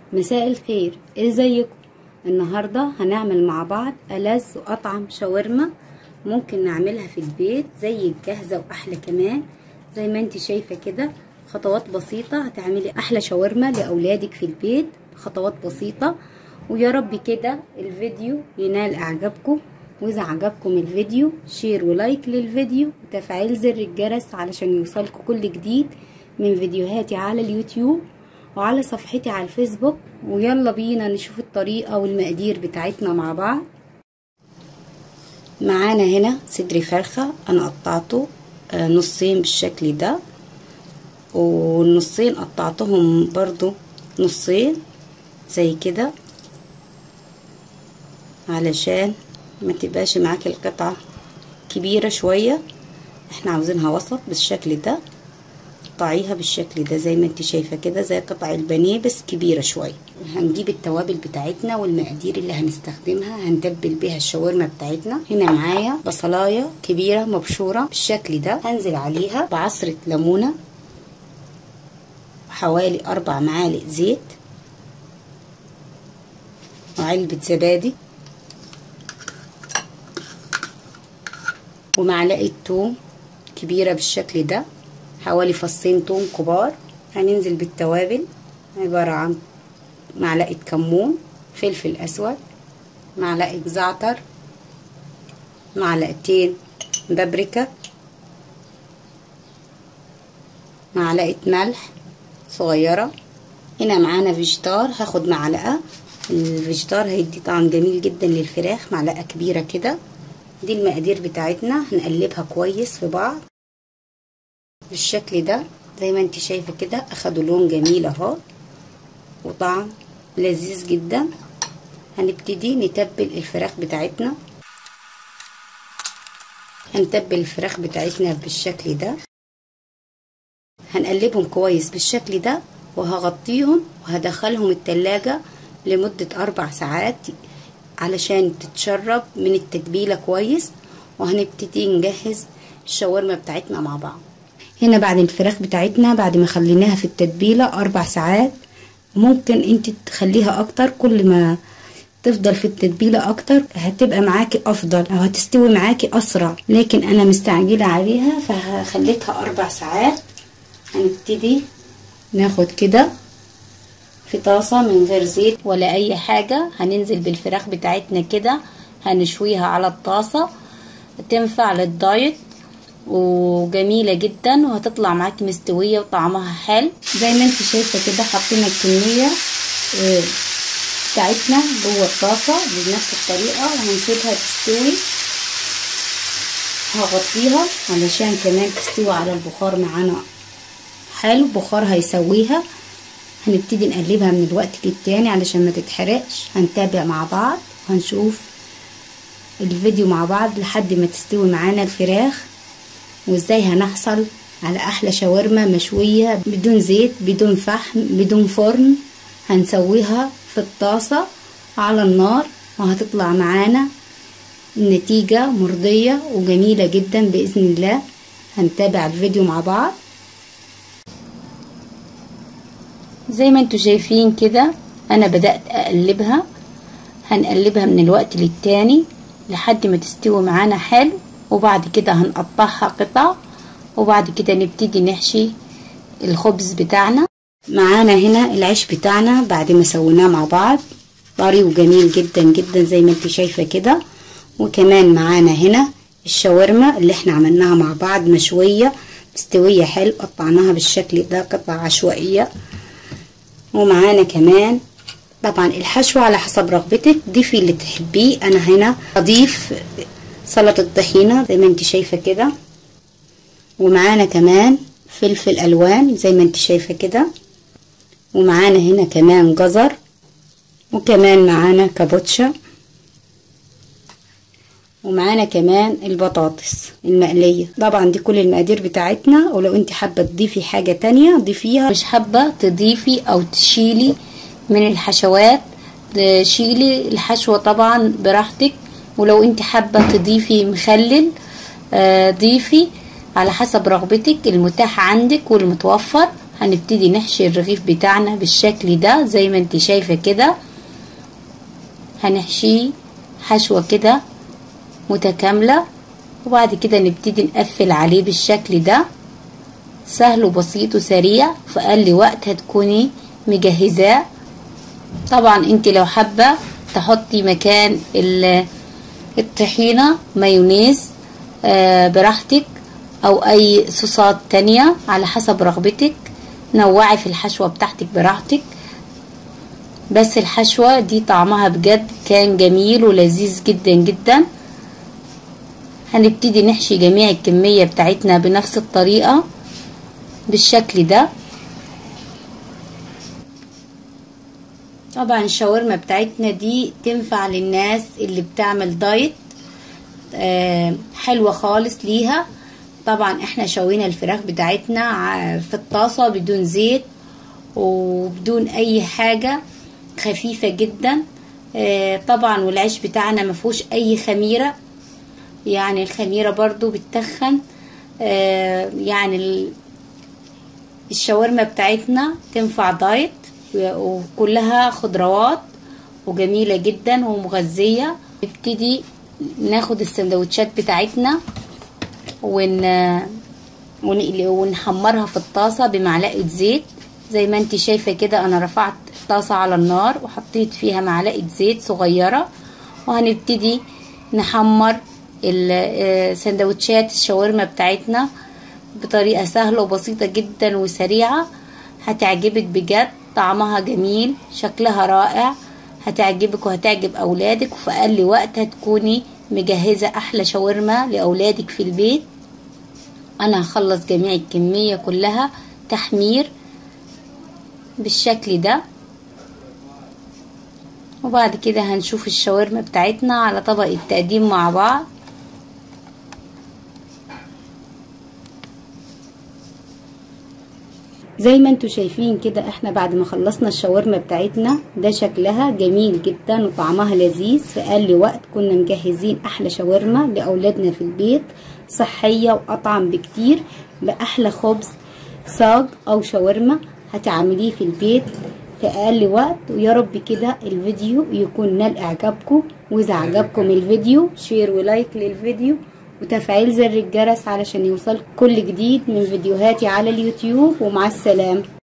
مساء الخير ازيكم النهاردة هنعمل مع بعض ألذ وأطعم شاورما ممكن نعملها في البيت زي الجاهزة وأحلى كمان زي ما انت شايفة كده خطوات بسيطة هتعملي أحلى شاورما لأولادك في البيت خطوات بسيطة ويا رب كده الفيديو ينال إعجابكم وإذا عجبكم الفيديو شير ولايك للفيديو وتفعيل زر الجرس علشان يوصلكم كل جديد من فيديوهاتي على اليوتيوب وعلى صفحتي على الفيسبوك ويلا بينا نشوف الطريقة والمقادير بتاعتنا مع بعض معانا هنا صدر فرخة انا قطعته نصين بالشكل ده والنصين قطعتهم برضو نصين زي كده علشان ما تبقاش معاكي القطعة كبيرة شوية احنا عاوزينها وسط بالشكل ده قطعيها بالشكل ده زي ما انت شايفه كده زي قطع البانيه بس كبيره شويه هنجيب التوابل بتاعتنا والمقادير اللي هنستخدمها هندبل بيها الشاورما بتاعتنا هنا معايا بصلايه كبيره مبشوره بالشكل ده هنزل عليها بعصره ليمونه حوالي اربع معالق زيت وعلبه زبادي ومعلقه توم كبيره بالشكل ده حوالي فصين توم كبار هننزل بالتوابل عبارة عن معلقة كمون فلفل أسود معلقة زعتر معلقتين بابريكا معلقة ملح صغيرة هنا معانا فيجيتار هاخد معلقة الفيجيتار هيدي طعم جميل جدا للفراخ معلقة كبيرة كده دي المقادير بتاعتنا هنقلبها كويس في بعض بالشكل ده زي ما انت شايفه كده اخدوا لون جميل اهو وطعم لذيذ جدا هنبتدي نتبل الفراخ بتاعتنا هنتبل الفراخ بتاعتنا بالشكل ده هنقلبهم كويس بالشكل ده وهغطيهم وهدخلهم التلاجة لمدة أربع ساعات علشان تتشرب من التتبيلة كويس وهنبتدي نجهز الشاورما بتاعتنا مع بعض هنا بعد الفراخ بتاعتنا بعد ما خليناها في التتبيلة أربع ساعات ممكن انت تخليها أكتر كل ما تفضل في التتبيلة أكتر هتبقى معاكي أفضل أو هتستوي معاكي أسرع لكن أنا مستعجلة عليها فخليتها أربع ساعات هنبتدي ناخد كده في طاسة من غير زيت ولا أي حاجة هننزل بالفراخ بتاعتنا كده هنشويها على الطاسة تنفع للدايت وجميلة جدا وهتطلع معاكي مستوية وطعمها حلو زي ما انت شايفة كده حطينا الكمية بتاعتنا جوه الطاسة بنفس الطريقة وهنسيبها تستوي هغطيها علشان كمان تستوي على البخار معانا حلو بخار هيسويها هنبتدي نقلبها من الوقت للتاني علشان ما تتحرقش هنتابع مع بعض هنشوف الفيديو مع بعض لحد ما تستوي معانا الفراخ وازاي هنحصل على احلى شاورما مشوية بدون زيت بدون فحم بدون فرن هنسويها في الطاسة على النار وهتطلع معانا النتيجة مرضية وجميلة جدا بإذن الله هنتابع الفيديو مع بعض زي ما انتوا شايفين كده انا بدأت اقلبها هنقلبها من الوقت للتاني لحد ما تستوي معانا حلو وبعد كده هنقطعها قطع وبعد كده نبتدي نحشي الخبز بتاعنا معانا هنا العيش بتاعنا بعد ما سويناه مع بعض طري وجميل جدا جدا زي ما انت شايفه كده وكمان معانا هنا الشاورما اللي احنا عملناها مع بعض مشويه مستويه حلو قطعناها بالشكل ده قطع عشوائيه ومعانا كمان طبعا الحشو على حسب رغبتك ضيفي اللي تحبيه انا هنا اضيف سلطة طحينة زي ما انت شايفة كده ومعانا كمان فلفل الوان زي ما انت شايفة كده ومعانا هنا كمان جزر وكمان معانا كابوتشا ومعانا كمان البطاطس المقلية طبعا دي كل المقادير بتاعتنا ولو انت حابة تضيفي حاجة تانية ضيفيها مش حابة تضيفي او تشيلي من الحشوات شيلي الحشوة طبعا براحتك ولو انت حابة تضيفي مخلل آه ضيفي على حسب رغبتك المتاح عندك والمتوفر هنبتدي نحشي الرغيف بتاعنا بالشكل ده زي ما انت شايفة كده هنحشيه حشوة كده متكاملة وبعد كده نبتدي نقفل عليه بالشكل ده سهل وبسيط وسريع في اقل وقت هتكوني مجهزاه طبعا انت لو حابة تحطي مكان الطحينة مايونيز آه براحتك او اي صوصات تانية على حسب رغبتك نوعي في الحشوة بتاعتك براحتك بس الحشوة دي طعمها بجد كان جميل ولذيذ جدا جدا هنبتدي نحشي جميع الكمية بتاعتنا بنفس الطريقة بالشكل ده طبعا الشاورما بتاعتنا دي تنفع للناس اللي بتعمل دايت آه حلوة خالص ليها طبعا احنا شوينا الفراخ بتاعتنا في الطاسة بدون زيت وبدون اي حاجة خفيفة جدا آه طبعا والعيش بتاعنا مفهوش اي خميرة يعني الخميرة برضو بتتخن آه يعني الشاورما بتاعتنا تنفع دايت وكلها خضروات وجميلة جدا ومغذية نبتدي ناخد السندوتشات بتاعتنا ون ونحمرها في الطاسة بمعلقة زيت زي ما انت شايفة كده انا رفعت الطاسة على النار وحطيت فيها معلقة زيت صغيرة وهنبتدي نحمر سندوتشات الشاورما بتاعتنا بطريقة سهلة وبسيطة جدا وسريعة هتعجبك بجد طعمها جميل شكلها رائع هتعجبك وهتعجب أولادك وفي أقل وقت هتكوني مجهزة أحلى شاورما لأولادك في البيت أنا هخلص جميع الكمية كلها تحمير بالشكل ده وبعد كده هنشوف الشاورما بتاعتنا على طبق التقديم مع بعض زي ما انتوا شايفين كده احنا بعد ما خلصنا الشاورما بتاعتنا ده شكلها جميل جدا وطعمها لذيذ في اقل وقت كنا مجهزين احلى شاورما لاولادنا في البيت صحية واطعم بكتير باحلى خبز صاج او شاورما هتعمليه في البيت في اقل وقت ويا رب كده الفيديو يكون نال اعجابكم واذا عجبكم الفيديو شير ولايك للفيديو وتفعيل زر الجرس علشان يوصل كل جديد من فيديوهاتي على اليوتيوب ومع السلامه